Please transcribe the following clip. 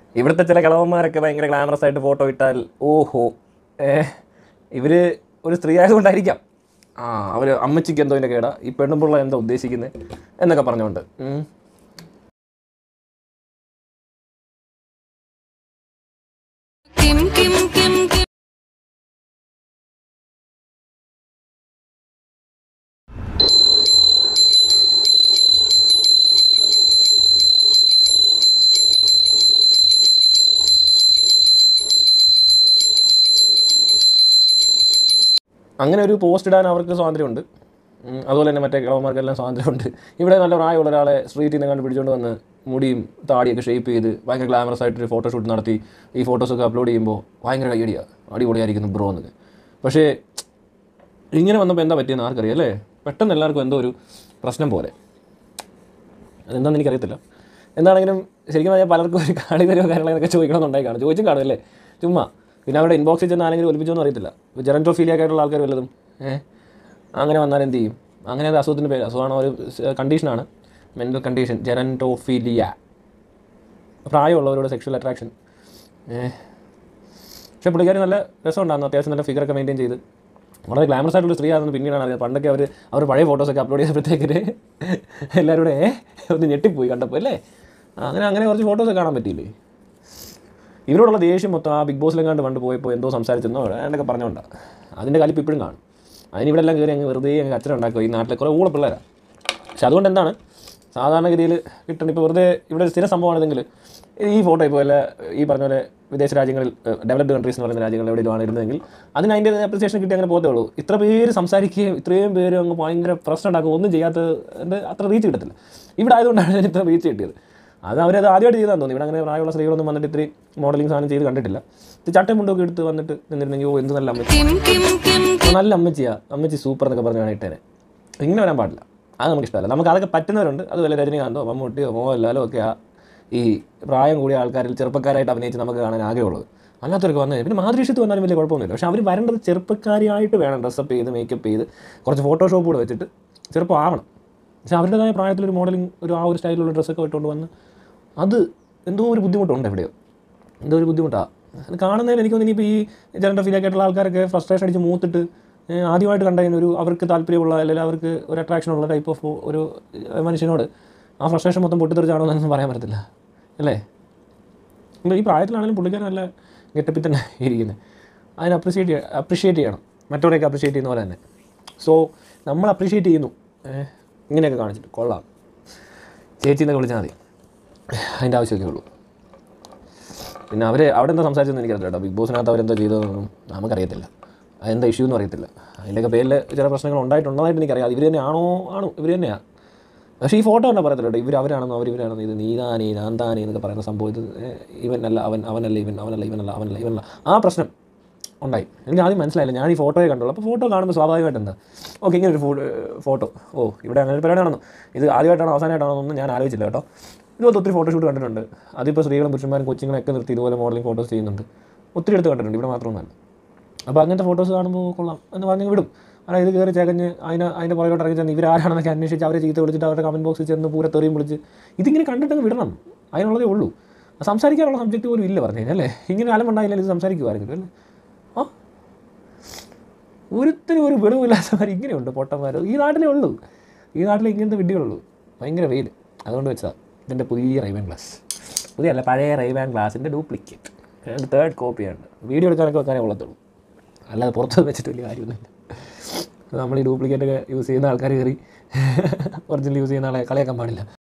ഇവിടുത്തെ ചില കളവന്മാരൊക്കെ ഭയങ്കര ഗ്ലാമറസ് ആയിട്ട് ഫോട്ടോ ഇട്ടാൽ ഓഹോ ഏ ഇവർ ഒരു സ്ത്രീ ആയതുകൊണ്ടായിരിക്കാം ആ അവർ അമ്മച്ചിക്ക് എന്തോ ഇതിൻ്റെ കേടാ ഈ പെണ്ണുമ്പിള്ള എന്താ ഉദ്ദേശിക്കുന്നത് എന്നൊക്കെ പറഞ്ഞുകൊണ്ട് ഉം. കിം കിം കിം കിം അങ്ങനെ ഒരു പോസ്റ്റ് ഇടാൻ അവർക്ക് സ്വാതന്ത്ര്യമുണ്ട് ഉം, അതുപോലെ തന്നെ മറ്റേ കിളവന്മാർക്കെല്ലാം സ്വാതന്ത്ര്യമുണ്ട് ഇവിടെ നല്ല പ്രായമുള്ള ഒരാളെ സ്ട്രീറ്റിൽ നിന്ന് കണ്ട് പിടിച്ചുകൊണ്ട് വന്ന് മുടിയും താടിയൊക്കെ ഷേപ്പ് ചെയ്ത് ഭയങ്കര ഗ്ലാമറസ് ആയിട്ടൊരു ഫോട്ടോഷൂട്ട് നടത്തി ഈ ഫോട്ടോസൊക്കെ അപ്ലോഡ് ചെയ്യുമ്പോൾ ഭയങ്കര കയ്യടിയാണ് അടിപൊളിയായിരിക്കുന്നു ബ്രോ എന്നൊക്കെ പക്ഷേ ഇങ്ങനെ വന്നപ്പോൾ എന്താ പറ്റിയെന്ന് ആർക്കറിയാം അല്ലേ പെട്ടെന്ന് എല്ലാവർക്കും എന്തോ ഒരു പ്രശ്നം പോലെ അതെന്താണെന്ന് എനിക്കറിയത്തില്ല എന്താണെങ്കിലും ശരിക്കും പറഞ്ഞാൽ പലർക്കും ഒരു കാളികരോ കാര്യങ്ങളൊക്കെ ചോദിക്കണമെന്നുണ്ടായി കാണും ചോദിച്ചും കാണും അല്ലേ ചുമ്മാ പിന്നെ അവരുടെ ഇൻബോക്സിൽ ചെന്ന് ആരെങ്കിലും ഒലിപ്പിച്ചോന്ന് അറിയത്തില്ല ജെറൻറ്റോ ഫീലിയൊക്കെ ആയിട്ടുള്ള ആൾക്കാർ വല്ലതും ഏഹ് അങ്ങനെ വന്നാൽ എന്ത് ചെയ്യും അങ്ങനെ അത് അസുഖത്തിൻ്റെ പേര് അസുഖമാണ് ഒരു കണ്ടീഷനാണ് മെൻ്റൽ കണ്ടീഷൻ ജെറൻറ്റോഫീലിയ പ്രായമുള്ളവരോട് സെക്ഷൽ അട്രാക്ഷൻ പക്ഷേ പുള്ളിക്കാരി നല്ല രസമുണ്ടായിരുന്നു അത്യാവശ്യം നല്ല ഫിഗറൊക്കെ മെയിൻറ്റെയിൻ ചെയ്ത് വളരെ ഗ്ലാമറസ് ആയിട്ടുള്ള സ്ത്രീ ആണെന്ന് പിന്നീടാണ് അറിയാം പണ്ടൊക്കെ അവർ അവർ പഴയ ഫോട്ടോസൊക്കെ അപ്ലോഡ് ചെയ്തപ്പോഴത്തേക്കിന് എല്ലാവരും കൂടെ ഏ ഒന്ന് ഞെട്ടിപ്പോയി കണ്ടപ്പോൾ അല്ലേ അങ്ങനെ അങ്ങനെ കുറച്ച് ഫോട്ടോസൊക്കെ കാണാൻ പറ്റിയില്ലേ ഇവരോടുള്ള ദേഷ്യം മൊത്തം ആ ബിഗ് ബോസിലെങ്ങാണ്ട് പണ്ട് പോയപ്പോൾ എന്തോ സംസാരിച്ചെന്നോ എന്നൊക്കെ പറഞ്ഞുകൊണ്ടാണ് അതിൻ്റെ കാലിപ്പ് ഇപ്പോഴും കാണും അതിനിവിടെ എല്ലാം കയറി അങ്ങ് വെറുതെ അങ്ങ് കച്ചറ ഉണ്ടാക്കുക ഈ നാട്ടിലെ കുറേ ഊള പിള്ളേരാണ് പക്ഷെ അതുകൊണ്ട് എന്താണ് സാധാരണഗതിയിൽ കിട്ടണം ഇപ്പോൾ വെറുതെ ഇവിടെ ഒരു സ്ഥിര സംഭവമാണെന്നെങ്കിൽ ഈ ഫോട്ടോ ഇപ്പോൾ വല്ല ഈ പറഞ്ഞ പോലെ വിദേശ രാജ്യങ്ങളിൽ ഡെവലപ്ഡ് കൺട്രീസ് എന്ന് പറയുന്ന രാജ്യങ്ങളിൽ എവിടെയാണ് ഇരുന്നതെങ്കിൽ അതിന് അതിൻ്റെ അപ്രിസിയേഷൻ കിട്ടി അങ്ങനെ പോകത്തേ ഉള്ളൂ ഇത്ര പേര് സംസാരിക്കുകയും ഇത്രയും പേര് അങ്ങ് ഭയങ്കര പ്രശ്നം ഉണ്ടാക്കുക ഒന്നും ചെയ്യാത്ത എൻ്റെ അത്ര റീച്ച് കിട്ടത്തില്ല ഇവിടെ ആയതുകൊണ്ടാണ് ഇതിന് ഇത്ര റീച്ച് കിട്ടിയത് അത് അവരത് ആദ്യമായിട്ട് ചെയ്താൽ തോന്നി ഇവിടെ അങ്ങനെ പ്രായമുള്ള സ്ത്രീകളൊന്നും വന്നിട്ട് ഇത്രയും മോഡലിംഗ് സാധനം ചെയ്ത് കണ്ടിട്ടില്ല ഇത് ചട്ടയും മുണ്ടൊക്കെ എടുത്ത് വന്നിട്ട് നിന്നിരുന്നെങ്കിൽ ഓ എന്ത് നല്ല അമ്മച്ചി കിം കിം കിം ഓ, നല്ല അമ്മച്ചിയാ അമ്മച്ചി സൂപ്പർ എന്നൊക്കെ പറഞ്ഞ് വേണിട്ടേനെ ഇങ്ങനെ വരാൻ പാടില്ല അത് നമുക്ക് ഇഷ്ടമല്ല നമുക്ക് അതൊക്കെ പറ്റുന്നവരുണ്ട് അതുപോലെ രജനീകാന്തോ മമ്മൂട്ടിയോ മോഹൻലാലോ ഒക്കെ ആ ഈ പ്രായം കൂടിയ ആൾക്കാരിൽ ചെറുപ്പക്കാരായിട്ട് അഭിനയിച്ച് നമുക്ക് കാണാൻ ആഗ്രഹമുള്ളത് അല്ലാത്തവർക്ക് വന്നു പിന്നെ മാതൃശത്ത് വന്നാലും വലിയ കുഴപ്പമൊന്നുമില്ല പക്ഷേ അവർ വരേണ്ടത് ചെറുപ്പക്കാരിയായിട്ട് വേണം ഡ്രസ്സപ്പ് ചെയ്ത് മേക്കപ്പ് ചെയ്ത് കുറച്ച് ഫോട്ടോഷോപ്പ് കൂടെ വെച്ചിട്ട് ചെറുപ്പം ആവണം പക്ഷേ അവരുടേതായ പ്രായത്തിലൊരു മോഡലിംഗ് ഒരു ആ ഒരു സ്റ്റൈലിലുള്ള ഡ്രസ്സൊക്കെ ഇട്ടുകൊണ്ട് വന്ന് അത് എന്തോ ഒരു ബുദ്ധിമുട്ടുണ്ട് എവിടെയോ എന്തോ ഒരു ബുദ്ധിമുട്ടാണ് അത് കാണുന്നതിൽ എനിക്ക് തോന്നുന്നു ഇനിയിപ്പോൾ ഈ ജനറൽ ഫീലൊക്കെ ആയിട്ടുള്ള ആൾക്കാരൊക്കെ ഫ്രസ്ട്രേഷൻ അടിച്ച് മൂത്തിട്ട് ഏഹ്, ആദ്യമായിട്ട് കണ്ടതിന് ഒരു അവർക്ക് താല്പര്യമുള്ള അല്ലെങ്കിൽ അവർക്ക് ഒരു അട്രാക്ഷൻ ഉള്ള ടൈപ്പ് ഓഫ് ഒരു ഏഹ്, മനുഷ്യനോട് ആ ഫ്രസ്ട്രേഷൻ മൊത്തം പൊട്ടിത്തെറിച്ചാണോ എന്നൊന്നും പറയാൻ പറ്റത്തില്ല അല്ലേ ഇല്ല, ഈ പ്രായത്തിലാണെങ്കിലും പുള്ളിക്കാരൻ നല്ല ഗെറ്റപ്പിൽ തന്നെ ഇരിക്കുന്നത് അതിനെ അപ്രിഷിയേറ്റ് അപ്രിഷിയേറ്റ് ചെയ്യണം മറ്റവരെയൊക്കെ അപ്രിഷിയേറ്റ് ചെയ്യുന്ന പോലെ തന്നെ സോ നമ്മൾ അപ്രിഷിയേറ്റ് ചെയ്യുന്നു ഏഹ്, ഇങ്ങനെയൊക്കെ കാണിച്ചിട്ട് കൊള്ളാം ചേച്ചി എന്നൊക്കെ വിളിച്ചാൽ മതി അതിൻ്റെ ആവശ്യമൊക്കെ ഉള്ളൂ പിന്നെ അവർ അവിടെ എന്താ സംസാരിച്ചതെന്ന് എനിക്കറിയില്ല കേട്ടോ ബിഗ് ബോസിനകത്ത് അവരെന്തോ ചെയ്തതെന്നൊന്നും നമുക്കറിയത്തില്ല അതെന്താ ഇഷ്യൂ എന്ന് അറിയത്തില്ല അതിൻ്റെയൊക്കെ പേരിൽ ചില പ്രശ്നങ്ങൾ ഉണ്ടായിട്ടുള്ളതായിട്ട് എനിക്കറിയാം ഇവർ തന്നെ ആണോ ആണോ ഇവർ തന്നെയാണ് പക്ഷേ ഈ ഫോട്ടോ തന്നെ പറയത്തില്ല കേട്ടോ ഇവർ അവരാണെന്നോ അവർ ഇവരാണെന്നോ ഇത് നീതാനേ ഞാൻ താനേ എന്നൊക്കെ പറയുന്ന സംഭവം ഇത് ഏഹ്, ഇവനല്ല അവൻ അവനല്ല ഇവൻ അവനല്ല ഇവനല്ല അവനല്ല ഇവനല്ല ആ പ്രശ്നം ഉണ്ടായി എനിക്ക് ആദ്യം മനസ്സിലായില്ല ഞാൻ ഈ ഫോട്ടോയെ കണ്ടുള്ളൂ അപ്പോൾ ഫോട്ടോ കാണുമ്പോൾ സ്വാഭാവികമായിട്ട് എന്താ ഓക്കെ ഇങ്ങനെ ഒരു ഫോട്ടോ ഓ ഇവിടെ അങ്ങനെ ഒരു പരിപാടിയാണെന്നോ ഇത് ആദ്യമായിട്ടാണോ അവസാനമായിട്ടാണോ എന്നൊന്നും ഞാൻ ആലോചിച്ചില്ല കേട്ടോ ഇതുപോലത്തെ ഒത്തിരി ഫോട്ടോഷൂട്ട് കണ്ടിട്ടുണ്ട് അതിപ്പോൾ സ്ത്രീകളും പുരുഷന്മാരും കൊച്ചുങ്ങളൊക്കെ നിർത്തി ഇതുപോലെ മോഡലിംഗ് ഫോട്ടോസ് ചെയ്യുന്നുണ്ട് ഒത്തിരി എടുത്ത് കണ്ടിട്ടുണ്ട് ഇവിടെ മാത്രമൊന്നുമല്ല അപ്പോൾ അങ്ങനത്തെ ഫോട്ടോസ് കാണുമ്പോൾ കൊള്ളാം എന്ന് പറഞ്ഞ് വിടും അല്ല ഇത് കയറി ചകഞ്ഞ് അതിന് അതിൻ്റെ പുറകോട്ട് ഇറങ്ങി ചെന്ന് ഇവരാരാണെന്നൊക്കെ അന്വേഷിച്ച് അവരെ ചീത്ത വിളിച്ചിട്ട് അവരുടെ കമൻറ്റ് ബോക്സിൽ ചെന്ന് പൂര തെറിയും വിളിച്ച് ഇതിങ്ങനെ കണ്ടിട്ടങ്ങ് വിടണം അതിനുള്ളതേ ഉള്ളൂ സംസാരിക്കാനുള്ള സബ്ജക്റ്റ് പോലും ഇല്ല പറഞ്ഞു അല്ലേ ഇങ്ങനെ അലമുണ്ടായില്ല ഇത് സംസാരിക്കുമായിരുന്നു അല്ലേ ആ ഒരുത്തിനും ഒരു വെളിവില്ലാത്തവർ ഇങ്ങനെയുണ്ട് പൊട്ടന്മാർ ഈ നാട്ടിലേ ഉള്ളൂ ഈ നാട്ടിൽ ഇങ്ങനത്തെ വിഡ്ഢികളുള്ളൂ ഭയങ്കര വെയിൽ അതുകൊണ്ട് വെച്ചാൽ ഇതിൻ്റെ പുതിയ റൈവാൻ ഗ്ലാസ് പുതിയ അല്ല പഴയ റൈവാൻ ഗ്ലാസിൻ്റെ ഡ്യൂപ്ലിക്കേറ്റ് രണ്ട് തേർഡ് കോപ്പിയാണ് വീഡിയോ എടുക്കാനൊക്കെ വെക്കാനേ കൊള്ളത്തുള്ളൂ അല്ലാതെ പുറത്ത് വെച്ചിട്ട് വലിയ കാര്യമൊന്നുമില്ല നമ്മൾ ഈ ഡ്യൂപ്ലിക്കേറ്റ് ഒക്കെ യൂസ് ചെയ്യുന്ന ആൾക്കാർ കയറി ഒറിജിനൽ യൂസ് ചെയ്യുന്ന ആളെ കളിയാക്കാൻ പാടില്ല